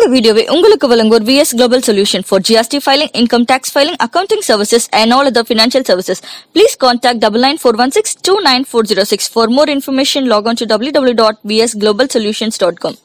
வீடியோவை உங்களுக்கு வழங்குவோர் VS global solution for GST filing income tax filing accounting services and all other financial services please contact double nine four one six two nine four zero six for more information log on to W W dot VS global solutions dot com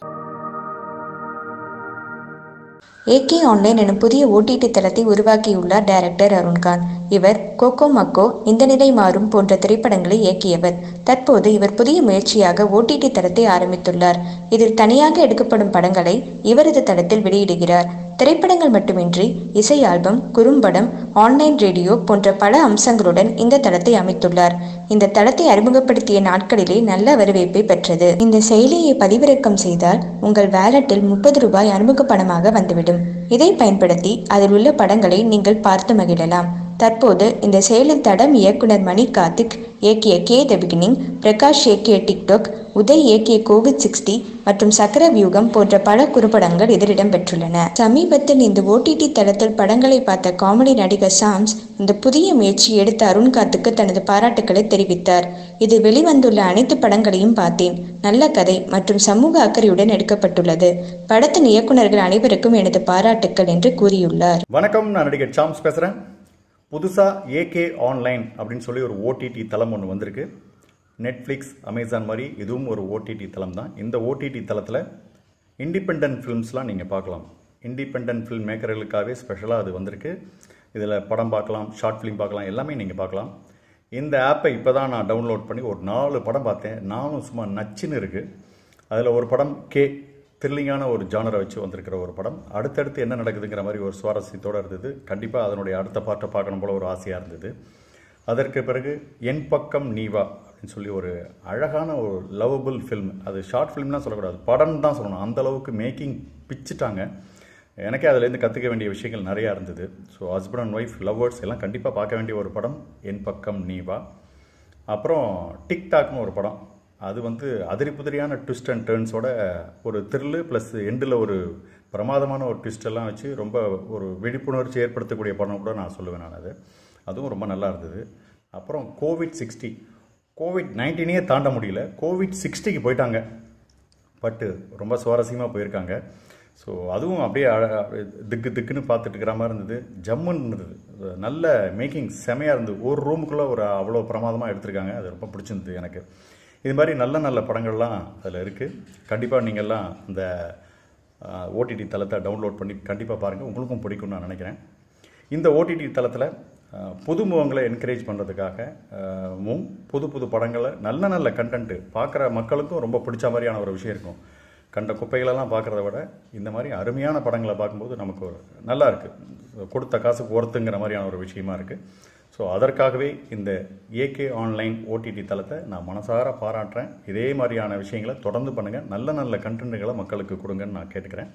AK online எனும் புதிய OTT தளத்தை உருவாக்கியுள்ளார் director Arunkanth இவர் cocoa மக்கோ இந்த நிலை மாறும் போன்ற திரைப்படங்களை இயக்கியவர் தற்போது இவர் புதிய முயற்சியாக ஓடிடி தளத்தை ஆரம்பித்துள்ளார் இதில் தனியாக எடுக்கப்படும் படங்களை இவரது தளத்தில் வெளியிடுகிறார் திரைப்படங்கள் மட்டுமின்றி இசை ஆல்பம் குறும்படம் ஆன்லைன் ரேடியோ போன்ற பல அம்சங்களுடன் இந்த தளத்தை அமைத்துள்ளார் இந்த தளத்தை அறிமுகப்படுத்திய நாட்களிலே நல்ல வரவேற்பை பெற்றது இந்த செயலியை பதிவிறக்கம் செய்தால் உங்கள் வேலட்டில் முப்பது ரூபாய் அறிமுக பணமாக வந்துவிடும் இதை பயன்படுத்தி அதில் உள்ள படங்களை நீங்கள் பார்த்து மகிழலாம் தற்போது இந்த செயலில் தடம் இயக்குனர் மணி கார்த்திக் இயக்கிய கே த பிகினிங் பிரகாஷ் இயக்கிய டிக்டாக் உதய் இயக்கிய கோவிட் சிக்ஸ்டி மற்றும் சக்கர வியூகம் போன்ற பல குறுப்படங்கள் இதில் இடம்பெற்றுள்ளன சமீபத்தில் இந்த ஓடிடி தளத்தில் படங்களை பார்த்த காமெடி நடிகர் சாம்ஸ் இந்த புதிய முயற்சி எடுத்த அருண்காத்துக்கு தனது பாராட்டுக்களை தெரிவித்தார் இது வெளிவந்துள்ள அனைத்து படங்களையும் பார்த்தேன் நல்ல கதை மற்றும் சமூக அக்கறையுடன் எடுக்கப்பட்டுள்ளது படத்தின் இயக்குநர்கள் அனைவருக்கும் எனது பாராட்டுக்கள் என்று கூறியுள்ளார் வணக்கம் நான் நடிகர் சாம்ஸ் பேசுகிறேன் புதுசாக ஏகே ஆன்லைன் அப்படின்னு சொல்லி ஒரு ஓடிடி தளம் ஒன்று வந்திருக்கு நெட்ஃப்ளிக்ஸ் அமேசான் மாதிரி இதுவும் ஒரு ஓடிடி தளம் தான் இந்த ஓடிடி தளத்தில் இண்டிபெண்ட் ஃபிலிம்ஸ்லாம் நீங்கள் பார்க்கலாம் இண்டிபெண்ட் ஃபில்ம் மேக்கர்களுக்காகவே ஸ்பெஷலாக அது வந்திருக்கு இதில் படம் பார்க்கலாம் ஷார்ட் ஃபிலிம் பார்க்கலாம் எல்லாமே நீங்கள் பார்க்கலாம் இந்த ஆப்பை இப்போ தான் நான் டவுன்லோட் பண்ணி ஒரு நாலு படம் பார்த்தேன் நானும் சும்மா நச்சுன்னு இருக்குது அதில் ஒரு படம் கே த்ரில்லிங்கான ஒரு ஜானரை வச்சு வந்திருக்கிற ஒரு படம் அடுத்தடுத்து என்ன நடக்குதுங்கிற மாதிரி ஒரு சுவாரஸ்யத்தோடு இருந்தது கண்டிப்பாக அதனுடைய அடுத்த பாட்டை பார்க்கணும் போல ஒரு ஆசையாக இருந்தது அதற்கு பிறகு என் பக்கம் நீவா அப்படின்னு சொல்லி ஒரு அழகான ஒரு லவபிள் ஃபில்ம் அது ஷார்ட் ஃபிலிம்லாம் சொல்லக்கூடாது படம் தான் சொல்லணும் அந்த அளவுக்கு மேக்கிங் பிச்சுட்டாங்க எனக்கே அதுலேருந்து கற்றுக்க வேண்டிய விஷயங்கள் நிறையா இருந்தது so husband and wife lovers எல்லாம் கண்டிப்பாக பார்க்க வேண்டிய ஒரு படம் என் பக்கம் நீவா அப்புறம் டிக்டாக்னு ஒரு படம் அது வந்து அதிரி புதிரியான ட்விஸ்ட் அண்ட் டேர்ன்ஸோட ஒரு த்ரில்லு ப்ளஸ் எண்டில் ஒரு பிரமாதமான ஒரு twist எல்லாம் வச்சு ரொம்ப ஒரு விழிப்புணர்ச்சி ஏற்படுத்தக்கூடிய படம் கூட நான் சொல்லுவேன் நான் அது அதுவும் ரொம்ப நல்லா இருந்தது அப்புறம் கோவிட் சிக்ஸ்டி கோவிட் நைன்டீனே தாண்ட முடியல கோவிட் சிக்ஸ்டிக்கு போயிட்டாங்க பட்டு ரொம்ப சுவாரஸ்யமாக போயிருக்காங்க ஸோ அதுவும் அப்படியே அழ- திக்கு திக்குன்னு பார்த்துட்டு இருக்கிற மாதிரி இருந்தது ஜம்முன்னு இருந்தது நல்ல மேக்கிங் செமையாக இருந்தது ஒரு ரூமுக்குள்ளே ஒரு அவ்வளோ பிரமாதமாக எடுத்திருக்காங்க அது ரொம்ப பிடிச்சிருந்தது எனக்கு இது மாதிரி நல்ல நல்ல படங்கள்லாம் அதில் இருக்குது கண்டிப்பாக நீங்கள்லாம் இந்த ஓடிடி தளத்தை டவுன்லோட் பண்ணி கண்டிப்பாக பாருங்கள் உங்களுக்கும் பிடிக்கும்னு நான் நினைக்கிறேன் இந்த ஓடிடி தளத்தில் அஹ், புதுமுகங்களை என்கரேஜ் பண்ணுறதுக்காகவும் புது புது படங்களை நல்ல நல்ல கண்டென்ட்டு பார்க்குற மக்களுக்கும் ரொம்ப பிடிச்ச மாதிரியான ஒரு விஷயம் இருக்கும் கண்ட குப்பைகளெல்லாம் பார்க்குறத விட இந்த மாதிரி அருமையான படங்களை பார்க்கும்போது நமக்கு ஒரு நல்லா இருக்குது கொடுத்த காசுக்கு ஒர்த்துங்கிற மாதிரியான ஒரு விஷயமா இருக்குது ஸோ அதற்காகவே இந்த ஏகே ஆன்லைன் ஓடிடி தளத்தை நான் மனசார பாராட்டுறேன் இதே மாதிரியான விஷயங்களை தொடர்ந்து பண்ணுங்கள் நல்ல நல்ல கண்டென்ட்டுகளை மக்களுக்கு கொடுங்கன்னு நான் கேட்டுக்கிறேன்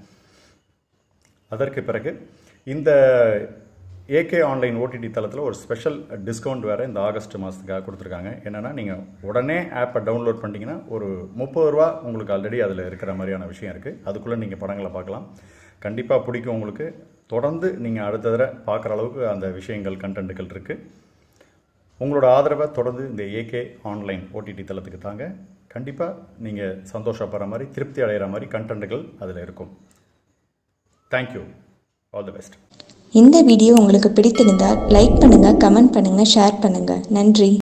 அதற்கு பிறகு இந்த ஏகே ஆன்லைன் ஓடிடி தளத்தில் ஒரு ஸ்பெஷல் டிஸ்கவுண்ட் வேறு இந்த ஆகஸ்ட் மாதத்துக்காக கொடுத்துருக்காங்க என்னென்னா நீங்கள் உடனே ஆப்பை டவுன்லோட் பண்ணிட்டீங்கன்னா ஒரு முப்பது ரூபா உங்களுக்கு ஆல்ரெடி அதில் இருக்கிற மாதிரியான விஷயம் இருக்குது அதுக்குள்ளே நீங்கள் படங்களை பார்க்கலாம் கண்டிப்பாக பிடிக்கும் உங்களுக்கு தொடர்ந்து நீங்கள் அடுத்த தடவை பார்க்குற அளவுக்கு அந்த விஷயங்கள் கண்டென்ட்டுகள் இருக்குது உங்களோட ஆதரவை தொடர்ந்து இந்த ஏகே ஆன்லைன் ஓடிடி தளத்துக்கு தாங்க கண்டிப்பாக நீங்கள் சந்தோஷப்படுற மாதிரி திருப்தி அடைகிற மாதிரி கண்டென்ட்டுகள் அதில் இருக்கும் தேங்க்யூ ஆல் தி பெஸ்ட் இந்த வீடியோ உங்களுக்கு பிடித்திருந்தால் லைக் பண்ணுங்க கமெண்ட் பண்ணுங்க ஷேர் பண்ணுங்க நன்றி